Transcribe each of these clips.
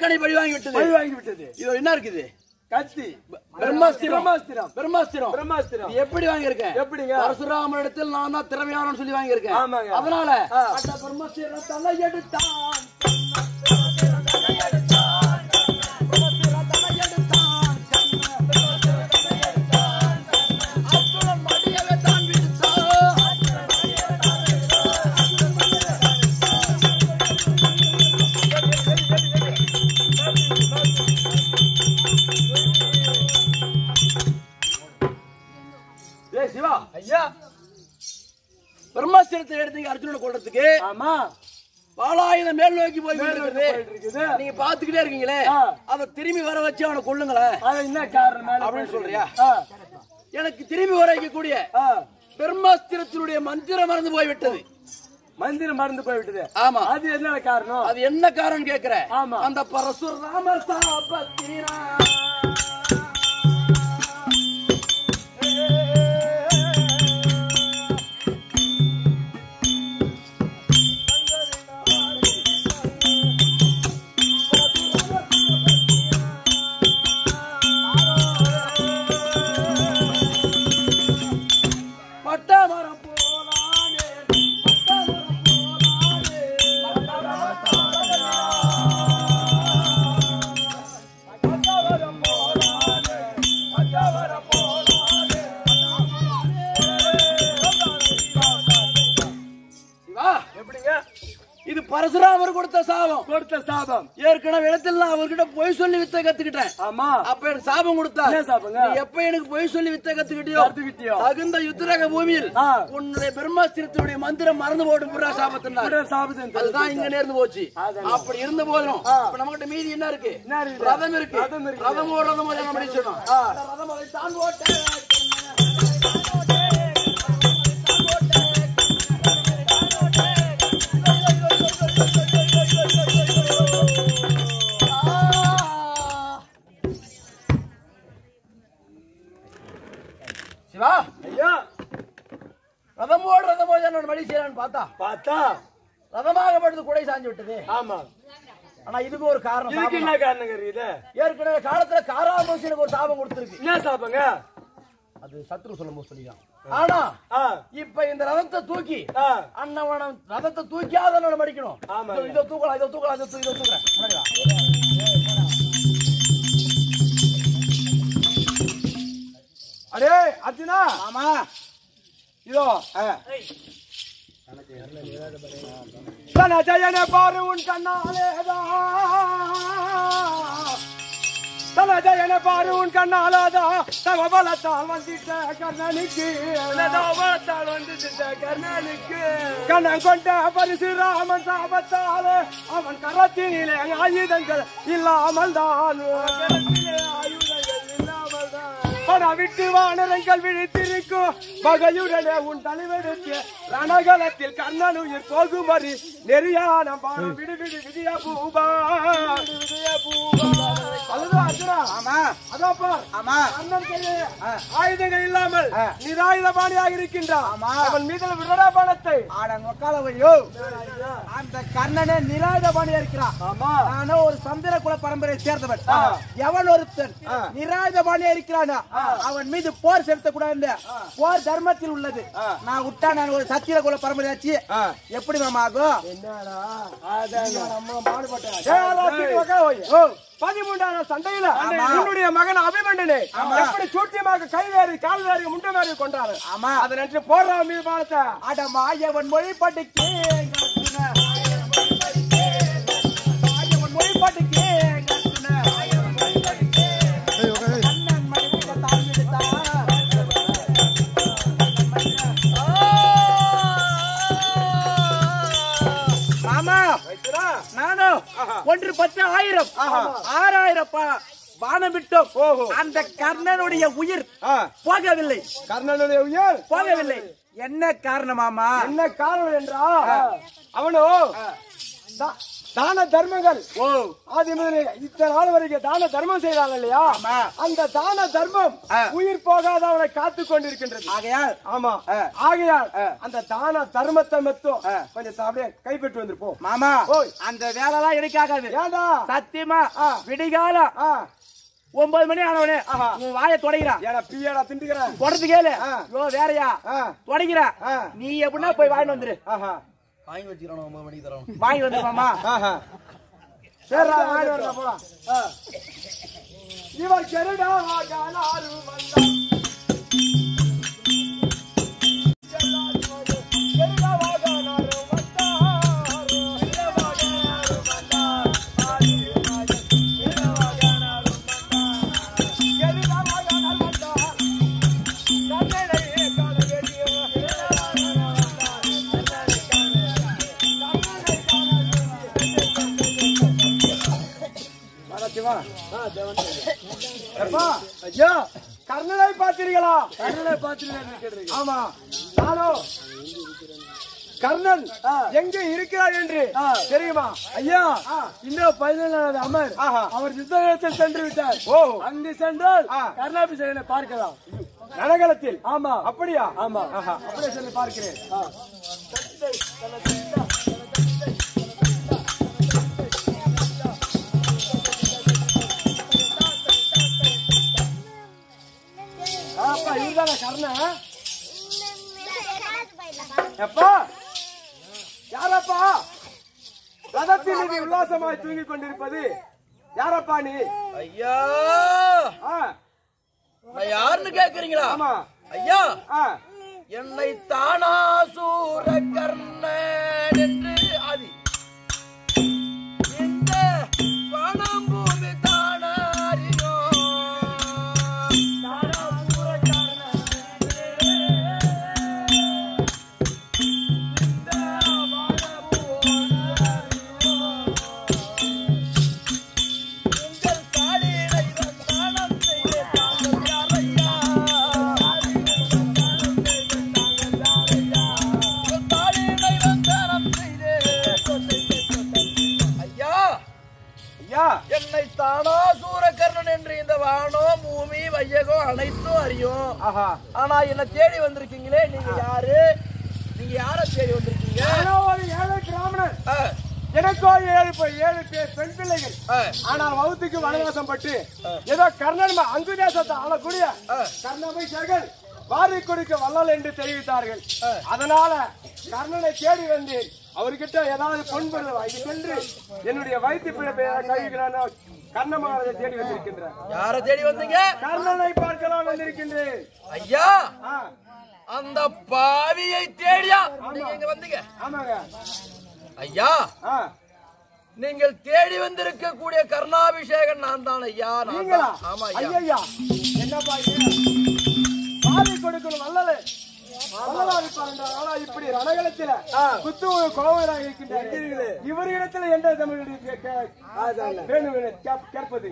அரக்கனை பழி வாங்கி விட்டது பழி வாங்கி விட்டது இது என்ன இருக்குது கத்தி பிரம்மாஸ்திரம் பிரம்மாஸ்திரம் பிரம்மாஸ்திரம் பிரம்மாஸ்திரம் இது எப்படி வாங்கியிருக்கேன் எப்படிங்க? பரசுராமனிடத்தில் நான் தான் திறமையானவன் சொல்லி வாங்கியிருக்கேன் ஆமாங்க. அதனால ஆ. அந்த பிரம்மஸ்திரம் தலை எடுத்தான் அசுரன் மடியவே தான் விடுத்தான் ஏய் சிவா ஐயா பிரம்மாஸ்திரத்தை எடுத்து அர்ஜுனனை கொள்றதுக்கு ஆமா பாலாயுதம் மேல் நோக்கி போய் மேல் நோக்கி இருக்குது. போயிட்டு இருக்குது. நீங்க பாத்துக்கிட்டே இருக்கீங்களே ஆ. அத திரும்பி வர வச்சு அவனை கொல்லுங்களேன் அது என்ன காரணம் மேல அப்படின்னு சொல்றியா? ஆ, எனக்கு திரும்பி வர வைக்கக்கூடிய ஆ. பிரம்மாஸ்திரத்தினுடைய மந்திரம் மறந்து போய்விட்டது மந்திரம் மறந்து போய்விட்டது ஆமா அது என்ன காரணம் அது என்ன காரணம் கேக்குற ஆமா. அந்த பரசுராம சாபத்தினா பட்டமரம் போலானே பட்டமரம் போலானே பட்டமரம் போலானே பட்டமரம் போலானே சிவா எப்படிங்க இது பரசுராமர் கொடுத்த சாபம் கொடுத்த சாபம் ஏற்கனவே இடத்துல நான் அவர்கிட்ட பொய் சொல்லி வித்த கத்துக்கிட்டேன் ஆமா அப்ப எனக்கு சாபம் கொடுத்தா என்ன சாபங்க? நீ எப்ப எனக்கு பொய் சொல்லி வித்த கத்துக்கிட்டியோ கத்துக்கிட்டியோ? தகுந்த யுத்தரக பூமியில் ஆ. உன்னுடைய பிரம்மாஸ்திரத்துடைய மந்திரம் மறந்து போட்டு புறா சாபத்தினார் கூட சாபத்தின் அதுதான் இங்க நேர்ந்து போச்சு அதான். அப்படி இருந்த போதும் ஆ. இப்ப நம்மகிட்ட மீதி என்ன இருக்கு என்ன இருக்குது? ரதம் இருக்கு ரதம் இருக்குது. ரதம் ஒரு ரதம் ஒரு நம்ம சொன்னோம் ஆ. அந்த ரதம் அதை தான் ஓட்ட சிவா ஐயா ரதம் ஓடு ரதம் ஓடு என்னோட வழி செய்யறான்னு பார்த்தா பார்த்தா ரதமாக படுத்து குடை சாஞ்சு விட்டது ஆமா ஆனா இதுக்கு ஒரு காரணம் இதுக்கு சாபம். என்ன காரணங்க இருக்குது ஏற்கனவே காலத்துல காராமோசினுக்கு ஒரு சாபம் கொடுத்திருக்கு என்ன சாபங்க அது சத்ரு சொல்லும் போது சொல்லிக்கலாம் ஆனா ஆ இப்ப இந்த ரதத்தை தூக்கி ஆ அண்ணவனம் ரதத்தை தூக்கியாத நம்ம மடிக்கணும் ஆமாங்க. இதோ- இதோ தூக்கலாம் இதோ தூக்கலாம் இதோ தூ- இதோ தூக்குறேன் முன்னாடி வா. அடே அர்ஜுனா ஆமா இதோ தனஜயன பாரு உன் கண்ணாலேதான் தனஜயன பாரு உன் கண்ணாலாதான் தவ பலத்தால் வந்திட்ட கர்ணனுக்கு பலத்தால் வந்துட்ட கர்ணனுக்கு கண்ணன் கொண்ட பரிசு ராமன் சாபத்தாலே அவன் கரத்தினிலே ஆயுதங்கள் இல்லாமல் தான் ஆயுதங்கள் இல்லாமல் தான் பண விட்டு வானரங்கள் விழித்திருக்கும் பகையுடனே உன் தலைவெடுத்து ரணகலத்தில் கண்ணன் உயிர் போகுமறி நெறியான பாடம் விடு விடு விதிய பூபா விதிய பூபா அதுதான் அர்ஜுனா ஆமா அதோ பார் ஆமா கண்ணன் கையில் ஆயுதங்கள் இல்லாமல் நிராயுதபாணியாக இருக்கின்றான் அவன் மீது விடரா பானத்தை ஆட நொக்காலவையோ அந்த கர்ணனே நிராயுதபாணியா இருக்கிறான் ஆமா நானும் ஒரு சந்திர குல பரம்பரையை சேர்ந்தவன் எவன் ஒருத்தன் நிராயுதபாணியா இருக்கிறானா அவன் மீது போர் செலுத்த கூடாது போர் தர்மத்தில் உள்ளது நான் விட்டா நான் ஒரு சத்திர குல பரம்பரையாச்சு எப்படி மாமா ஆகும் என்னடா நம்ம மாடுபட்ட பதிமூன்றான சண்டையில உன்னுடைய மகன் அபிமண்டனே எப்படி சூட்டியமாக கை வேறு கால் வேறு முண்டை வேறு கொண்டாரு ஆமா அதை நினைச்சு போடுறா மீது பாலத்தை அடமா எவன் மொழிப்பாட்டுக்கு மொழிப்பாட்டுக்கு கண்ணன் மடிவுல தாழ்ந்திடுத்தான். மாமா வைக்கிறா நானும் ஒன்று பத்து ஆயிரம் ஆறாயிரம் பா- பானம் விட்டோம் ஓஹோ. அந்த கர்ணனுடைய உயிர் ஆ, போகவில்லை கர்ணனுடைய உயர் போகவில்லை என்ன காரணமாமா என்ன காரணம் என்றா அவனோ தா- தான தர்மங்கள் ஓ ஆதி முதலே இத்தனை நாள் வரைக்கும் தான தர்மம் செய்தாங்க இல்லையா ஆமா. அந்த தான தர்மம் ஆ. உயிர் போகாத அவனை காத்து கொண்டிருக்கின்றது ஆகையால் ஆமா ஆ. ஆகையால் ஆ. அந்த தான தர்மத்தை மட்டும் ஆ. கொஞ்சம் அப்படியே கைப்பற்றி வந்துருப்போம் மாமா ஓய். அந்த வேலைலாம் எனக்கு ஆகாது ஏண்டா சத்தியமா ஆ. விடிகாலம் ஆ ஒன்பது மணி ஆனவனே ஆஹா. உன் வாயை தொடங்கிறான் ஏடா பியடா திண்டுக்கிறேன் தொடர்ந்து கேளு ஆ. யோ வேறயா ஆ. தொடங்கிற ஆ. நீ எப்படின்னா போய் வாங்கிட்டு வந்துரு ஆஹா வாங்கி வந்துரு மாமா ஆஹா சரிடா வாடி வரல போலாம் ஆ. இவன் கெருடா காலாறு வந்தா கெருடா வாகானாரு வந்தாரு. கெருடா வாகானாரு வந்தாரு. ஆதி ராஜா. கெருடா வாகானாரு வந்தாரு. கெருடா வாகானாரு வந்தாரு. கண்ணனை காண வேண்டிய கெருடா வாகானாரு வந்தாரு. கண்ணனை காண வேண்டிய. வணக்கமா எப்பா ஐயா கர்ணனை பார்த்தீர்களா கர்ணனை பார்த்தீர்கள் ஆமா நானும் கர்ணன் எங்க இருக்கிறார் என்று தெரியுமா ஐயா இந்த பதினேழாவது அமர் அவர் யுத்தத்தில் சென்று விட்டார் ஓ அங்கு சென்றால் கர்ணாபிஷேகனை பார்க்கலாம் ரணகலத்தில் ஆமா அப்படியா ஆமா அப்படியே சென்று பார்க்கிறேன் அப்பா இதுதான கர்ணன் எப்பா யாரப்பா ரதத்தில் நீ உல்லாசமாய் தூங்கிக் கொண்டிருப்பது யாரப்பா நீ ஐயா ஆ, நான் யாருன்னு கேக்குறீங்களா ஆமா ஐயா ஆ, என்னை தானாசூர கர்ணன் என்று ஆதி இந்த பணம் பூமி தானாரியோ தானாசூர கர்ணன் இந்த உங்கள் காலினை வந்தானம் செய்ய தாங்கள் யாரையா உங்கள் காலினை வந்தானம் செய்தே ஐயா ஐயா என்னை தானா சூரகர்ணன் என்று இந்த வானம் பூமி வையகம் அனைத்தும் அறியும் ஆஹா ஆனா என்ன தேடி வந்திருக்கீங்களே நீங்க யாரு நீங்க யார தேடி வந்திருக்கீங்க நான் ஒரு ஏழை பிராமணன் ஆ, எனக்கோ ஏழு பே- ஏழு பேர் பெண் பிள்ளைகள் ஆ, ஆனால் வகுத்துக்கு வனவாசம் பட்டு ஏதோ கர்ணன் ம- அங்கு தேசத்தை ஆளக்கூடிய கர்ணமைச்சர்கள் வாரி கொடுக்க வல்லல் என்று தெரிவித்தார்கள் அதனால கர்ணனை தேடி வந்தேன் அவர்கிட்ட ஏதாவது பொன் பொருள் வாங்கி சென்று என்னுடைய வயிற்று பிழப்பை கழிக்கிறானோ கர்ண மகாராஜை தேடி வந்திருக்கின்றேன் யார தேடி வந்தீங்க கர்ணனை பார்க்கலாம் வந்திருக்கின்றேன் ஐயா ஆ, அந்த பாவியை தேடியா நீங்க இங்க வந்தீங்க ஆமாங்க ஐயா ஆ, நீங்கள் தேடி வந்திருக்க கூடிய கர்ணாபிஷேகன் நான் தான் ஐயா நான் நீங்களா தான். ஆமா ஐயா ஐயா என்னப்பா இது பாதி கொடுக்கணும் வல்லலே வல்லலா இருப்பாங்க ஆனா இப்படி ரணகலத்தில குத்து கோவராக இருக்கின்ற இவரிடத்துல எந்த தமிழ் வேணும் என கேப்- கேட்பது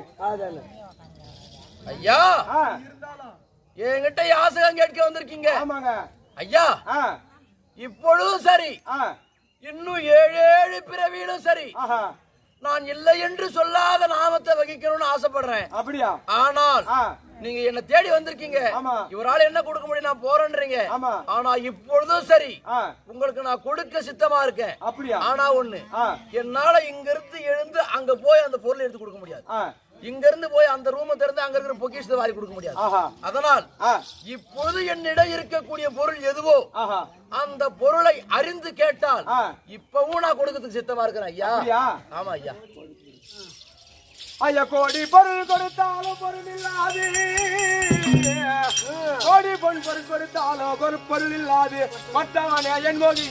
ஐயா ஆ, என்கிட்ட யாசகம் கேட்க வந்திருக்கீங்க ஆமாங்க ஐயா ஆ, இப்பொழுதும் சரி ஆ, இன்னும் ஏழு ஏழு பிறவியிலும் சரி ஆஹா, நான் இல்லை என்று சொல்லாத நாமத்தை வகிக்கணும்னு ஆசைப்படுறேன் அப்படியா ஆனால் ஆ, நீங்க என்ன தேடி வந்திருக்கீங்க ஆமா. இவரால என்ன கொடுக்க முடியும் நான் போறேன்றீங்க ஆமா. ஆனா இப்பொழுதும் சரி ஆ, உங்களுக்கு நான் கொடுக்க சித்தமா இருக்கேன் அப்படியா ஆனா ஒண்ணு ஆ, என்னால இங்க இருந்து எழுந்து அங்க போய் அந்த பொருளை எடுத்து கொடுக்க முடியாது ஆ, இங்க இருந்து போய் அந்த ரூமை திறந்து அங்க இருக்கிற பொக்கிஷத்தை வாரி கொடுக்க முடியாது ஆஹா, அதனால் ஆ, இப்பொழுது என்னிடம் இருக்கக்கூடிய பொருள் எதுவோ ஆஹா, அந்த பொருளை அறிந்து கேட்டால் ஆ. இப்பவும் நான் கொடுக்கறதுக்கு சித்தமா இருக்கிறேன் ஐயா அப்படியா ஆமா ஐயா ஐயா கோடி பொருள் கொடுத்தாலும் பொருள் இல்லாது கோடி பொன் பொருள் கொடுத்தாலும் ஒரு பொருள் இல்லாது மற்றவனே என் மொழி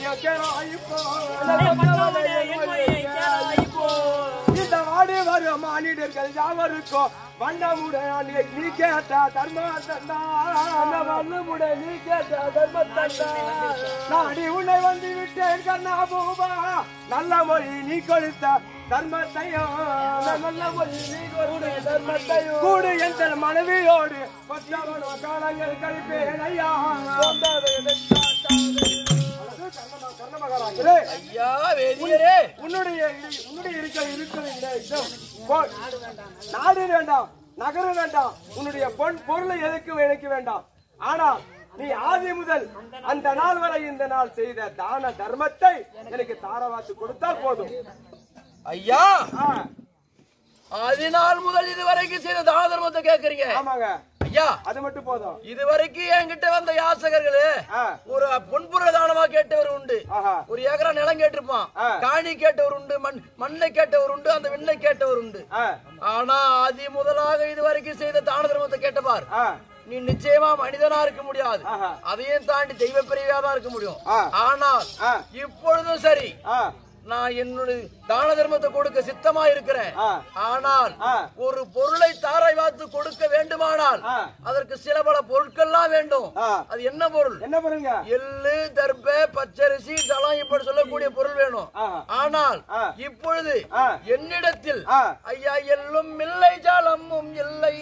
இந்த வாடி வரும் மானிடர்கள் யாவருக்கும் வண்ணமுடன் நீ கேட்ட தர்ம தந்தா வண்ணமுடன் நீ கேட்ட தர்ம தந்தா நாடி உன்னை வந்து விட்டேன் கண்ணா பூபா நல்ல மொழி நீ கொடுத்த தர்மத்தையும் நல்ல மொழி நீ கொடுத்த தர்மத்தையும் கூடு என்ற மனைவியோடு கொத்தவன காலங்கள் கழிப்பேன் ஐயா கர்ண- கர்ண மகாராஜரே ஐயா வேதியரே உன்னுடைய இரு- உன்னுடைய இருக்க இருக்கிற இந்த இடம் போ- நாடு வேண்டாம் நகரம் வேண்டாம் உன்னுடைய பொன் பொருளை எதுக்கு எனக்கு வேண்டாம் ஆனால் நீ ஆதி முதல் அந்த நாள் வரை இந்த நாள் செய்த தான தர்மத்தை எனக்கு தாரவாத்து கொடுத்தால் போதும் ஐயா ஆ, அதனால் முதல் இதுவரைக்கும் செய்த தான தர்மத்தை கேக்குறீங்க ஆமாங்க ஐயா அது மட்டும் போதும் இதுவரைக்கும் என்கிட்ட வந்த யாசகர்களே ஆ, ஒரு பொன்புற தானமா கேட்டவர் உண்டு ஆஹா ஒரு ஏக்கரா நிலம் கேட்டிருப்பான் ஆ. காணி கேட்டவர் உண்டு மண் மண்ணை கேட்டவர் உண்டு அந்த விண்ணை கேட்டவர் உண்டு ஆ, ஆனா ஆதி முதலாக இதுவரைக்கும் செய்த தான தர்மத்தை கேட்டபார் ஆ, நீ நிச்சயமா மனிதனா இருக்க முடியாது ஆஹா. அதையும் தாண்டி தெய்வ பிரிவியா தான் இருக்க முடியும் ஆ. ஆனால் ஆ. இப்பொழுதும் சரி ஆ, நான் என்னுடைய தான தர்மத்தை கொடுக்க சித்தமா இருக்கிறேன் ஆ. ஆனால் ஆ. ஒரு பொருளை தாரை வாத்து கொடுக்க வேண்டுமானால் ஆ. அதற்கு சில பல பொருட்கள்லாம் வேண்டும் ஆ. அது என்ன பொருள் என்ன பண்ணுங்க எள்ளு தர்ப பச்சரிசி சலம் இப்படி சொல்லக்கூடிய பொருள் வேணும் ஆஹா. ஆனால் ஆ. இப்பொழுது ஆ. என்னிடத்தில் ஆ. ஐயா எள்ளும் இல்லை ஜலமும் இல்லை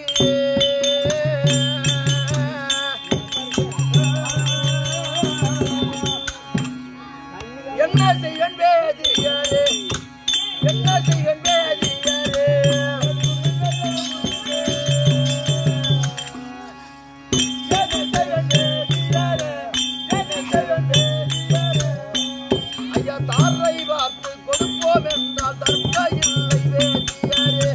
என்ன செய்வன் வேதியரே என்ன செய்வன் வேதியரே ஐயா தாரை வார்த்து கொடுப்போம் என்றால் தர்க்க இல்லை வேதியரே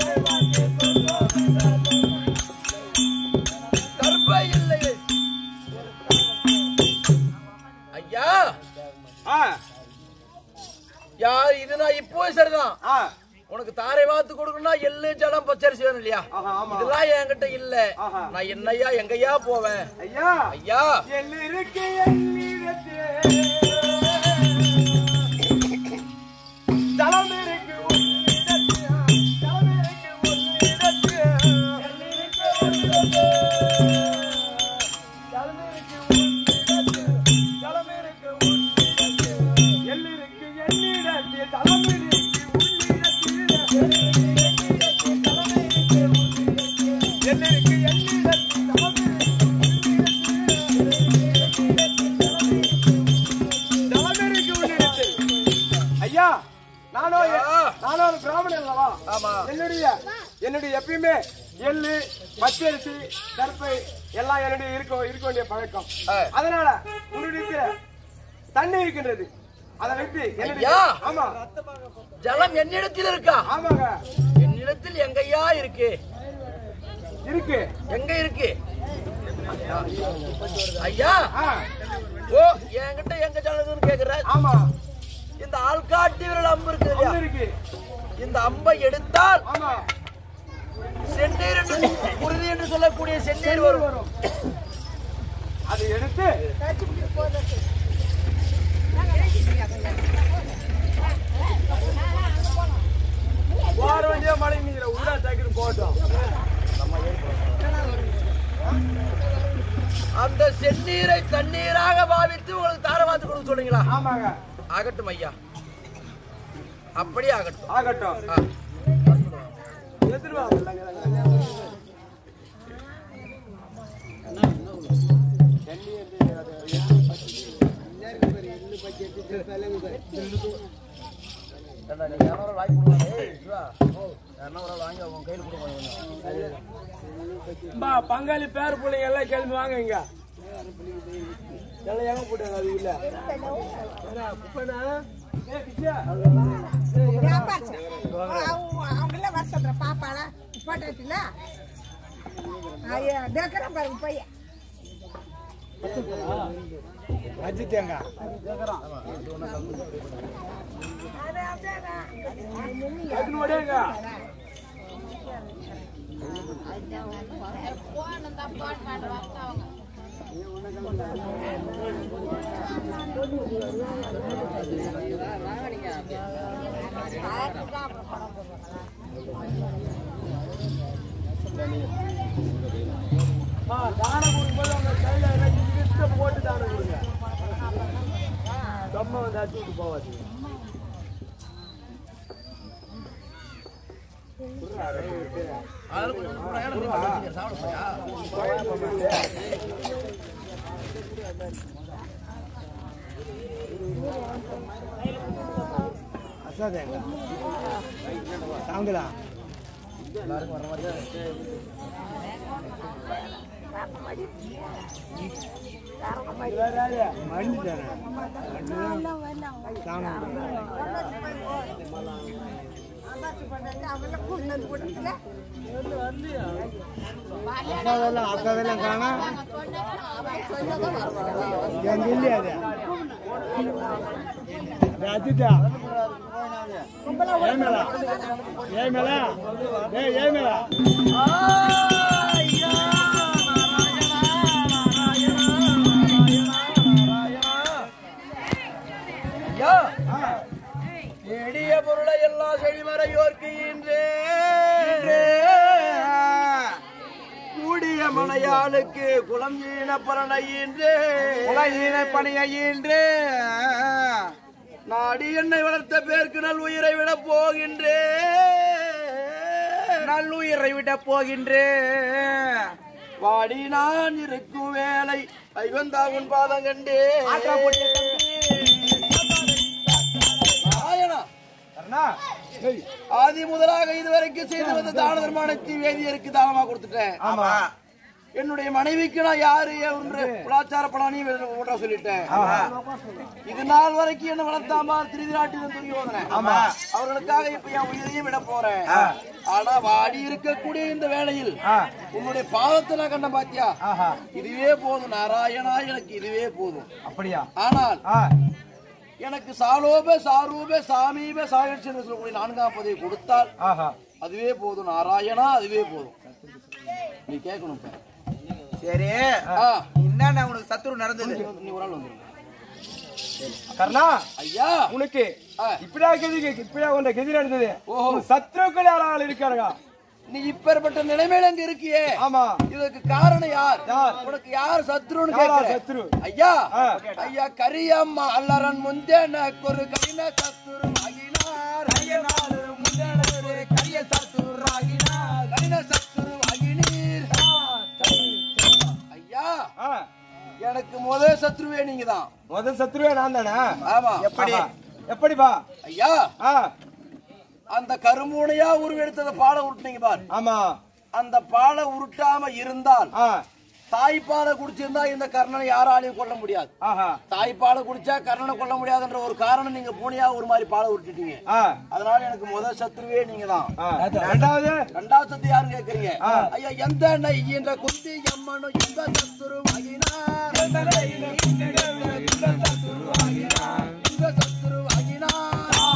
தர்ப்ப இல்லை ஐயா ஆ, யார் இது நான் இப்போ சரிதான் ஆ, உனக்கு தாரை வாத்து கொடுக்கணும்னா எள்ளு ஜலம் பச்சரிசி வேணும் இல்லையா ஆஹா, ஆமா. இதெல்லாம் என்கிட்ட இல்ல ஆஹா. நான் என்னையா எங்கய்யா போவேன் ஐயா ஐயா எல்லிருக்கு எல்லிடத்தே. தலம் இருக்கு உன்னிடத்தே. தலம் இருக்கு உன்னிடத்தே. எல்லிருக்கு உன்னிடத்தே. தலம் இருக்கு உன்னிடத்தே. தலம் இருக்கு உன்னிடத்தே. எல்லிருக்கு என்னிடத்தே. தலம் இருக்கு உன்னிடத்தே. எல்லிருக்கு என்னிடத்தே. தலம் இருக்கு தவமிருக்கு உன்னிடத்தில். ஐயா நானோ நானோ ஒரு பிராமணன் அல்லவா ஆமா. என்னுடைய என்னுடைய எப்பயுமே எள்ளு பச்சரிசி கருப்பை எல்லாம் என்னுடைய இருக்க இருக்க வேண்டிய பழக்கம் ஆ. அதனால உன்னுடைய தண்ணி இருக்கின்றது அதை வைத்து என்னுடைய ஐயா. ஆமா ஜலம் என்னிடத்தில் இருக்கா ஆமாங்க என்னிடத்தில் எங்கய்யா இருக்கு இருக்கு எங்க இருக்கு ஐயா ஆ, ஓ என்கிட்ட எங்க ஜலம் இருக்குன்னு கேக்குற ஆமா இந்த ஆள்காட்டி விரல் அம்பு இருக்கு இல்லையா அங்க இருக்கு இந்த அம்பை எடுத்தால் ஆமா செந்நீர் என்று குருதி என்று சொல்லக்கூடிய செந்நீர் வரும் வரும் அதை எடுத்து போற வேண்டிய மழை நீரை உள்ள தக்கிட்டு போட்டோம் அந்த செந்நீரை தண்ணீராக பாவித்து உங்களுக்கு தாரவாத்து கொடுக்க சொல்றீங்களா ஆமாங்க ஆகட்டும் ஐயா அப்படியே ஆகட்டும் ஆகட்டும் ஆ. எடுத்துட்டு வா. ஏண்டா, நீ இரநூறு ரூபாய் வாங்கி கொடுங்க. ஏய், சிவா, இரநூறு ரூபாய் வாங்கி உன் கையில் கொடுங்க கொஞ்சம். பா பங்காளி பேர் பிள்ளைங்க எல்லாம் கிளம்பி வாங்க இங்க எல்லாம் எங்க போட்டாங்க அது இல்ல அவங்கள வர சொல்ற பாப்பால போட்டுல ஐயா டேக்கரம் பாருங்க பையன் அஜித்தேங்க அதுன்னு ஓடியாங்க ஆ, தானம் கொடுக்கும்போது உங்க கையில ஏதாவது இழுத்து போட்டு தானம் கொடுங்க கம்மா வந்து அடிச்சு விட்டு போவாது அதெல்லாம் கொஞ்சம் கொடுங்க. ஏன்னா, நீ மட்டும் வச்சுக்க, சாப்பிட போறியா? ஐயா எளிய பொருளை எல்லாம் செழிமறையோர்க்கு இன்றே கூடிய மனையாளுக்கு குளம் ஈன பலனை இன்றே உலகின பணியின்று நாடி என்னை வளர்த்த பேருக்கு நல் உயிரை விட போகின்றே நல்லுயிரை விட போகின்றே வாடி நான் இருக்கும் வேலை ஐவந்தா உன் பாதம் கண்டே நாராயணா, ஆதி முதலாக இதுவரைக்கும் செய்து வந்த தான தர்மானத்தை வேதியருக்கு தானமா கொடுத்துட்டேன் ஆமா என்னுடைய மனைவிக்கு நான் யாரு என்று குலாச்சார பலானையும் ஓட்ட சொல்லிட்டேன் இது நாள் வரைக்கும் என்ன வளர்த்தாமா திருதி நாட்டில் தூங்கி வந்தேன் ஆமா. அவர்களுக்காக இப்ப என் உயிரையும் விட போறேன் ஆனா வாடி இருக்கக்கூடிய இந்த வேளையில் உன்னுடைய பாதத்தை நான் கண்ட பாத்தியா ஆஹா இதுவே போதும் நாராயணா எனக்கு இதுவே போதும் அப்படியா ஆனால் ஆ எனக்கு சாலோப சாரூப சாமீப சாயட்சி என்று சொல்லக்கூடிய நான்காம் பதவி கொடுத்தால் ஆஹா அதுவே போதும் நாராயணா அதுவே போதும் நீ கேட்கணும் இப்ப. சரி ஆ, என்னண்ணா உனக்கு சத்துரு நடந்தது நீ ஒரு ஆள் வந்துருங்க கர்ணா ஐயா உனக்கு ஆ. இப்படியா கதி இப்படியா உன்னை கதி நடந்தது ஓஹோ. உன் சத்ருக்கள் யாராவது இருக்காருங்க நீ இப்பேற்பட்ட நிலைமையில அங்க இருக்கியே ஆமா இதுக்கு காரணம் யார் யார்? உனக்கு யார் சத்ருன்னு யாரா கேக்குறேன் சத்ரு ஐயா ஆ. ஐயா கரியம்மா அல்லரன் முந்தேனக்கு ஒரு கடின சத்துரு ஆகினார் ஐயனார் முந்தேனக்கு ஒரு கரிய சத்துரு ஆகினார் கடின சத்துரு ஆகினீர் ஐயா ஆ. எனக்கு முதல் சத்ருவே நீங்க தான் முதல் சத்ருவே நான் தானே ஆமா எப்படி எப்படிப்பா ஐயா ஆ அந்த கருமூனையா உருவெடுத்தத பாலை உருட்டுனீங்க பார் ஆமா அந்த பாலை உருட்டாம இருந்தால் ஆ தாய்ப்பாலை குடிச்சிருந்தா இந்த கர்ணனை யாராலையும் கொல்ல முடியாது ஆஹா தாய்ப்பாலை குடிச்சா கர்ணனை கொல்ல முடியாதுன்ற ஒரு காரணம் நீங்க பூனையா ஒரு மாதிரி பாலை உருட்டிட்டீங்க ஆ அதனால எனக்கு முதல் சத்ருவே நீங்க தான் ஆ. ரெண்டாவது ரெண்டாவது சத்து யாருன்னு கேக்குறீங்க ஐயா எந்த நெய்யின்ற குந்தி எம்மனும் எந்த சத்துரு வாங்கினார் எந்த சத்துரு வாங்கினார்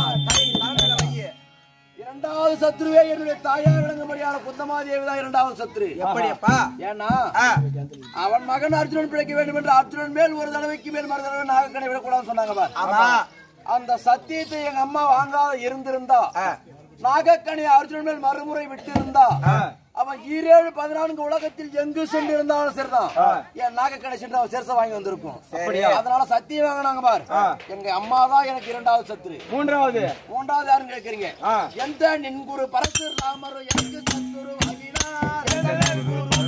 இரண்டாவது சத்ருவே என்னுடைய தாயார் விளங்கும்படியான குந்தமாதேவி தான் இரண்டாவது சத்ரு எப்படியப்பா ஏன்னா ஆ, அவன் மகன் அர்ஜுனன் பிழைக்க வேண்டும் என்று அர்ஜுனன் மேல் ஒரு தடவைக்கு மேல் மறு தடவை நாகக்கணை விடக்கூடாதுன்னு சொன்னாங்க பார். ஆமா அந்த சத்தியத்தை எங்க அம்மா வாங்காத இருந்திருந்தா நாகக்கணி அர்ஜுனன் மேல் மறுமுறை விட்டு இருந்தா அவன் ஈரேழு பதினான்கு உலகத்தில் எங்கு சென்று இருந்தாலும் சரிதான் என் நாகக்கணை சென்று அவன் சிரச வாங்கி வந்திருக்கும் அதனால சத்தியம் வாங்கினாங்க பார் எங்க அம்மா தான் எனக்கு இரண்டாவது சத்துரு மூன்றாவது மூன்றாவது யாருன்னு கேக்குறீங்க ஆ. எந்த நின்குரு பரசு ராமர் எனக்கு சத்துரு வாங்கினார்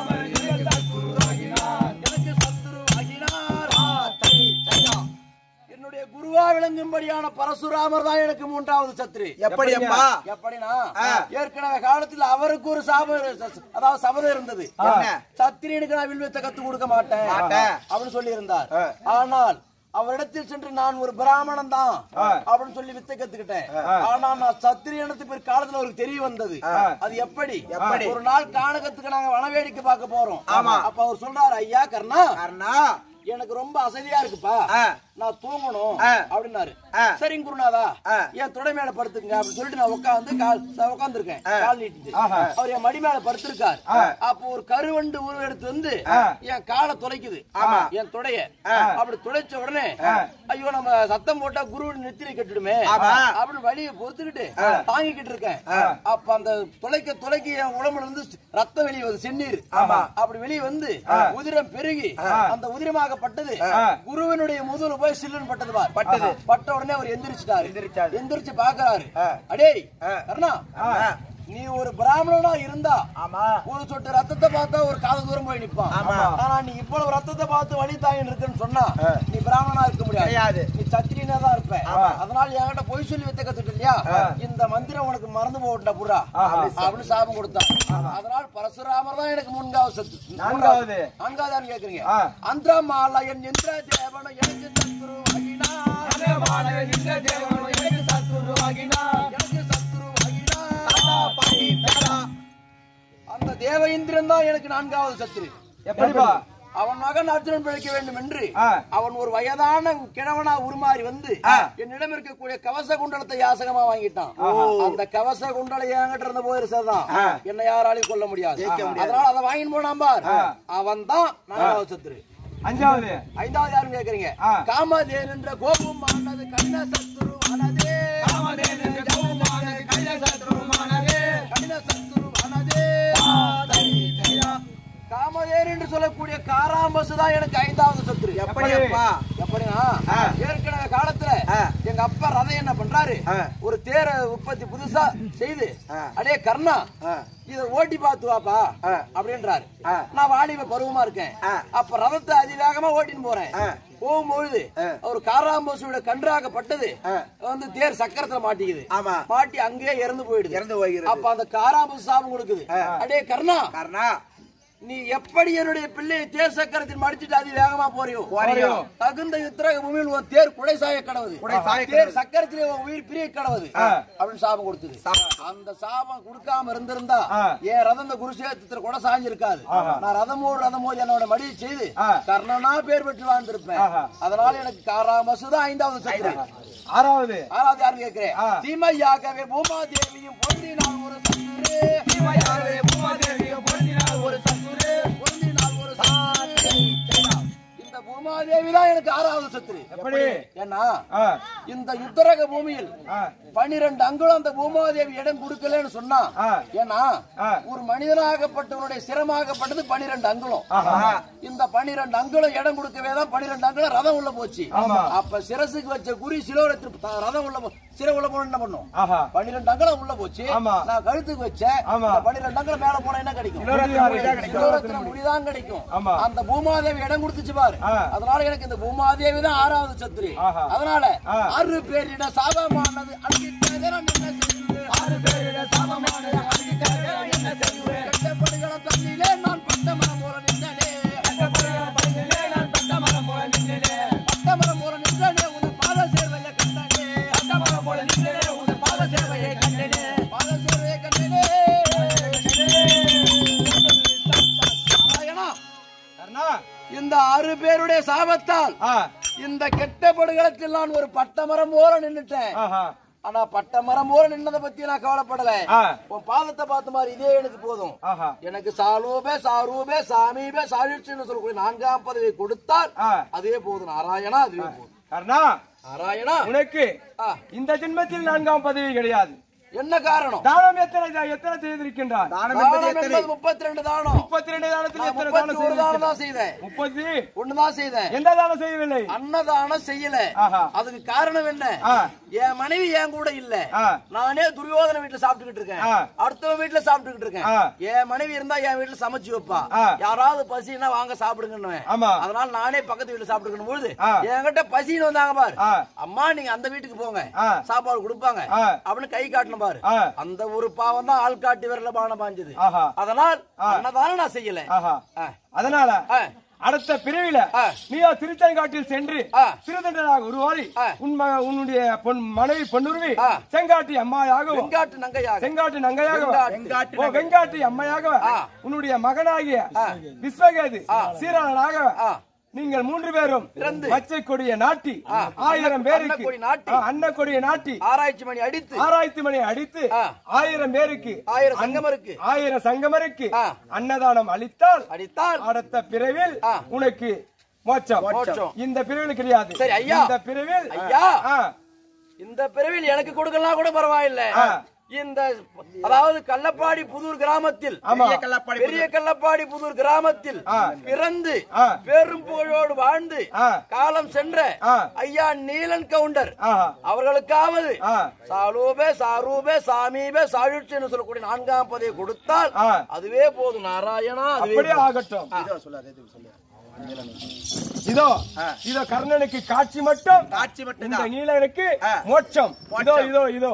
எனக்கு சத்துரு வாங்கினார் என்னுடைய குருவா விளங்கும்படியான பரசுராமர் தான் எனக்கு மூன்றாவது சத்துரு எப்படியப்பா எப்படின்னா ஏற்கனவே காலத்தில் அவருக்கு ஒரு சாபம் இரு- அதாவது சபதம் இருந்தது என்ன? சத்திரியனுக்கு நான் வில்வித்தை கத்து கொடுக்க மாட்டேன் மாட்டேன். அப்படின்னு சொல்லி இருந்தார் ஆனால் அவரிடத்தில் சென்று நான் ஒரு பிராமணன் தான் அப்படின்னு சொல்லி வித்தை கத்துக்கிட்டேன் ஆனா நான் சத்திரியனத்து பிற காலத்துல அவருக்கு தெரிய வந்தது அது எப்படி எப்படி? ஒரு நாள் காணகத்துக்கு நாங்க வனவேடிக்கை பார்க்க போறோம் அப்ப அவர் சொல்றாரு ஐயா கர்ணா காரணா எனக்கு ரொம்ப அசதியா இருக்குப்பா ஆ. நான் தூங்கணும் ஆ. அப்படின்னாரு ஆ. சரிங்க குருநாதா ஆ. என் தொடை மேல படுத்துக்குங்க அப்படின்னு சொல்லிட்டு நான் உட்காந்து கால் உட்கார்ந்து இருக்கேன் கால் நீட்டிட்டு அவர் என் மடி மேல படுத்திருக்காரு அப்போ ஒரு கருவண்டு உருவெடுத்து வந்து என் காலை துளைக்குது என் தொடைய அப்படி துளைச்ச உடனே ஐயோ நம்ம சத்தம் போட்டா குரு நெத்திரி கட்டிடுமே அப்படின்னு வழியை பொறுத்துக்கிட்டு தாங்கிக்கிட்டு இருக்கேன் அப்ப அந்த துளைக்க துளைக்க என் உடம்புல இருந்து ரத்தம் வெளியே வருது செந்நீர் அப்படி வெளியே வந்து உதிரம் பெருகி அந்த உதிரமாகப்பட்டது குருவினுடைய முதுகுல போய் சில்லுன்னு பட்டது பார் பட்டது பட்ட உடனே அவர் எந்திரிச்சிட்டாரு எந்திரிச்சு பாக்குறாரு அடேய் கருணா நீ ஒரு பிராமணனா இருந்தா ஆமா ஒரு சொட்டு ரத்தத்தை பார்த்தா ஒரு கால தூரம் போய் நிப்பான் ஆமா. ஆனா நீ இவ்வளவு ரத்தத்தை பார்த்து வழி தாயின் இருக்குன்னு சொன்னா நீ பிராமணனா இருக்க முடியாது கிடையாது. நீ சத்திரியனா தான் இருப்ப ஆமா. அதனால என்கிட்ட பொய் சொல்லி வித்த கத்துட்டு இல்லையா இந்த மந்திரம் உனக்கு மறந்து போகட்டா புறா அப்படின்னு சாபம் கொடுத்தான் அதனால பரசுராமர் தான் எனக்கு முன்காவது சத்து நான்காவது. நான்காவதான்னு கேக்குறீங்க ஆ. அந்திரமாலா என் இந்திர தேவன எனக்கு சத்துரு எனக்கு சத்துரு அந்த தேவ இந்திரன் தான் எனக்கு நான்காவது சத்துரு எப்படிப்பா அவன் மகன் அர்ஜுனன் பிழைக்க வேண்டும் என்று ஆ. அவன் ஒரு வயதான கிழவனா உருமாறி வந்து என்னிடம் இருக்கக்கூடிய கவச குண்டலத்தை யாசகமா வாங்கிட்டான் அந்த கவச குண்டலை என்கிட்ட இருந்த போது சரிதான் என்ன யாராலையும் கொல்ல முடியாது அதனால அதை வாங்கிட்டு போனான் பார் அவன் தான் நான்காவது சத்துரு அஞ்சாவது ஐந்தாவது யாரும் கேக்குறீங்க ஆ. காமதேன் என்ற கோபம் ஆனது கடின சத்துரு ஆனதே கடின சத்துரு ஆனதே காமதேன் என்று சொல்லக்கூடிய காராம்பசு தான் எனக்கு ஐந்தாவது சத்துரு எப்படி அப்பா எப்படின்னா ஏற்கனவே காலத்துல எங்க அப்பா ரதம் என்ன பண்றாரு ஒரு தேர உற்பத்தி புதுசா செய்து அடே கர்ணா இத ஓட்டி பார்த்து வாப்பா அப்படின்றாரு நான் வாலிப பருவமா இருக்கேன் அப்ப ரதத்தை அதிவேகமா ஓட்டின்னு போறேன் போகும்பொழுது ஒரு காராம்பசுவோட கன்றாகப்பட்டது வந்து தேர் சக்கரத்துல மாட்டிக்குது ஆமா. மாட்டி அங்கேயே இறந்து போயிடுது இறந்து போகிறது. அப்ப அந்த காராம்பசு சாபம் கொடுக்குது அடே கர்ணா காரணா நீ எப்படி என்னுடைய பிள்ளையை தேர் சக்கரத்தில் மடிச்சிட்டு அதி வேகமா போறியோ போறியோ. தகுந்த யுத்தரக பூமியில் உன் தேர் குடை சாய கடவுது குடை சாய தேர் சக்கரத்திலே உன் உயிர் பிரிய கடவுது அப்படின்னு சாபம் கொடுத்தது அந்த சாபம் கொடுக்காம இருந்திருந்தா என் ரதம் இந்த குருஷேத்திரத்துல கூட சாஞ்சிருக்காது நான் ரதமோடு ரதமோடு என்னோட மடியை செய்து கர்ணனா பேர் பெற்று வாழ்ந்திருப்பேன் அதனால எனக்கு காராமசு தான் ஐந்தாவது சக்கரம் ஆறாவது ஆறாவது யாரும் கேட்கிறேன் தீமையாகவே பூமாதேவியும் பொருந்தினால் ஒரு சத்துரு தீமையாகவே பூமாதேவியும் பொருந்தினால் ஒரு சத்துரு பொருந்தினால் ஒரு சத்துரு இந்த பூமாதேவி தான் எனக்கு ஆறாவது சத்துரு எப்படி ஏன்னா ஆ, இந்த யுத்தரக பூமியில் ஆ, பன்னிரண்டு அங்குலம் அந்த பூமாதேவி இடம் கொடுக்கலன்னு சொன்னா ஆ. ஏன்னா ஆ. ஒரு மனிதனாகப்பட்டவனுடைய சிரமாகப்பட்டது பன்னிரண்டு அங்குலம் ஆஹா. இந்த பன்னிரண்டு அங்குலம் இடம் கொடுக்கவே தான் பன்னிரண்டு அங்குலம் ரதம் உள்ள போச்சு ஆமா. அப்ப சிரசுக்கு வச்ச குறி சிலோரத்தில் த- ரதம் உள்ள போ- சிர உள்ள போன என்ன பண்ணும் ஆஹா பன்னிரண்டு அங்குலம் உள்ள போச்சு ஆமா. நான் கழுத்துக்கு வச்சேன் ஆமா. இந்த பன்னிரண்டு அங்குலம் மேல போனா என்ன கிடைக்கும் சிலோரத்தின முடி தான் கிடைக்கும். சிலோரத்தின முடிதான் கிடைக்கும் ஆமா. அந்த பூமாதேவி இடம் கொடுத்துச்சு பாரு ஆ. அதனால எனக்கு இந்த பூமாதேவி தான் ஆறாவது சத்துரு ஆஹா. அதனால ஆ. ஆறு பேரிட சாபமானது அழுகிட்டதே நான் என்ன செய்வேன்? ஆறு பேரிட சாபமானது அழுகிட்டதே நான் என்ன செய்வேன்? கட்டப்படுகிற தண்ணியிலே நான் பட்ட மரம் போல நின்றனே. பட்ட மரம் போல நின்றனே, உன் பாத சேர்வையை கண்டனே. பாத சேர்வையை கண்டனே. நாராயணா, கர்ணா இந்த ஆறு பேருடைய சாபத்தால் ஆ, இந்த கெட்ட படுகளத்தில் நான் ஒரு பட்ட மரம் போல நின்னுட்டேன் ஆஹா ஆனா பட்ட மரம் போல நின்னதை பத்தி நான் கவலைப்படல ஆ. உன் பாதத்தை பார்த்த மாதிரி இதே எனக்கு போதும் ஆஹா எனக்கு சாலூபே சாரூபே சாமீபே சாயுட்சின்னு சொல்லக்கூடிய நான்காம் பதவி கொடுத்தால் ஆ. அதுவே போதும் நாராயணா அதுவே போதும் கர்ணா நாராயணா உனக்கு ஆ. இந்த ஜென்மத்தில் நான்காம் பதவி கிடையாது என்ன காரணம் தானம் எத்தனை எத்தனை செய்திருக்கின்றார் தானம் என்பது தானம் எத்தனை என்பது முப்பத்தி ரெண்டு தானம் முப்பத்தி ரெண்டு தானத்தில் நான் எத்தனை முப்பத்தி தானம் ஒரு தானம் செய்திருக்கின்றார் தான் செய்தேன் முப்பத்தி ஒண்ணுதான் செய்தேன் எந்த தானம் செய்யவில்லை அன்னதானம் செய்யல ஆஹா. அதுக்கு காரணம் என்ன ஆ. என் மனைவி என் கூட இல்ல ஆ. நானே துரியோதன வீட்டுல சாப்பிட்டுக்கிட்டு இருக்கேன் ஆ. அடுத்தவன் வீட்டுல சாப்பிட்டுக்கிட்டு இருக்கேன் ஆ. என் மனைவி இருந்தா என் வீட்டுல சமைச்சு வைப்பா ஆ. யாராவது பசினா வாங்க சாப்பிடுங்கன்னு ஆமா. அதனால நானே பக்கத்து வீட்டுல சாப்பிட்டுக்கணும் பொழுது ஆ. என்கிட்ட பசின்னு வந்தாங்க பாரு ஆ. அம்மா நீங்க அந்த வீட்டுக்கு போங்க ஆ. சாப்பாடு கொடுப்பாங்க ஆ. அப்படின்னு கை காட்டணும் பாரு ஆ. அந்த ஒரு பாவம் தான் ஆள் காட்டி விரல பானம் பாஞ்சது ஆஹா அதனால் ஆ. அன்னதானம் நான் செய்யல ஆஹா ஆ. அதனால ஆ. அடுத்த பிரிவில ஆ. நீயோ திருத்தங்காட்டில் சென்று ஆ. சிறுதண்டனாக உருவாடி ஆ. உன் மக- உன்னுடைய பொன் மனைவி பொன்னுருவி ஆ. செங்காட்டி அம்மாயாகவும் வெங்காட்டு நங்கையாக செங்காட்டு நங்கையாக வெங்காட்டு. ஓ வெங்காட்டி அம்மையாக ஆ. உன்னுடைய மகனாகிய விஸ்வகேது சீராளனாக ஆ. நீங்கள் மூன்று பேரும் பிறந்து. பச்சை கொடியை நாட்டி ஆயிரம் பேருக்கு அன்னக்கொடி நாட்டி. ஆ, அன்னக்கொடியை நாட்டி ஆராய்ச்சி மணி அடித்து ஆராய்ச்சி மணி அடித்து ஆ. ஆயிரம் பேருக்கு ஆயிரம் சங்கமருக்கு ஆயிரம் சங்கமருக்கு ஆ. அன்னதானம் அளித்தால் அடித்தால் அடுத்த பிறவில் ஆ. உனக்கு மோட்சம் மோட்சம். இந்த பிரிவில் கிடையாது சரி, ஐயா. இந்த பிரிவில் ஐயா. ஆ, இந்த பிறவில் எனக்கு கொடுக்கலாம் கூட பரவாயில்ல ஆ. இந்த அதாவது கள்ளப்பாடி புதூர் கிராமத்தில் பெரிய கள்ளப்பாடி பெரிய கள்ளப்பாடி புதூர் கிராமத்தில் பிறந்து ஆ. பெரும் புகழோடு வாழ்ந்து ஆ. காலம் சென்ற ஆ. ஐயா நீலன் கவுண்டர் ஆஹா. அவர்களுக்காவது ஆ. சாலூபே சாரூபே சாமீபே சாயுட்சின்னு சொல்லக்கூடிய நான்காம் பதவியை கொடுத்தால் ஆ. அதுவே போதும் நாராயணா அதுவே அப்படியே போதும். ஆகட்டும் இதோ சொல்லாத இது சொல்லு இதோ இதோ கர்ணனுக்கு காட்சி மட்டும் காட்சி மட்டும் இந்த தான் நீலனுக்கு ஆ. மோட்சம் இதோ மோட்சம். இதோ இதோ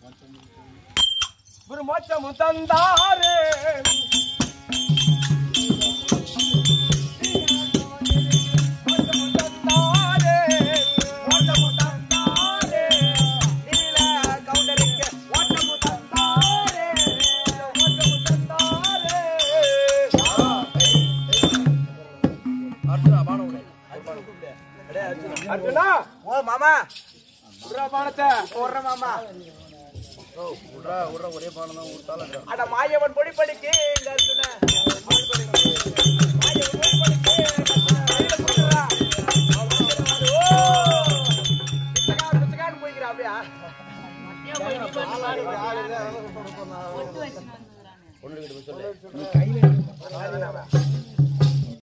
ஒரு மோட்சம் தந்தாரே மோட்சம் தந்தாரே, மோட்சம் தந்தாரே, நீல கவுண்டருக்கு மோட்சம் தந்தாரே, மோட்சம் தந்தாரே. அர்ஜுனா ஓ மாமா விட்றா பானத்தை போடுற மாமா அட மாயவன் பொடி படிக்கு இங்க அர்ஜுன. மாயவன் பொடி படிக்கு, கையில கொடுத்துடுறா. ஓ! பிச்சைக்காரன், பிச்சைக்காரன் போய்க்கிறா அப்படியா? ஒட்டு வச்சுன்னு வந்துடுறானே.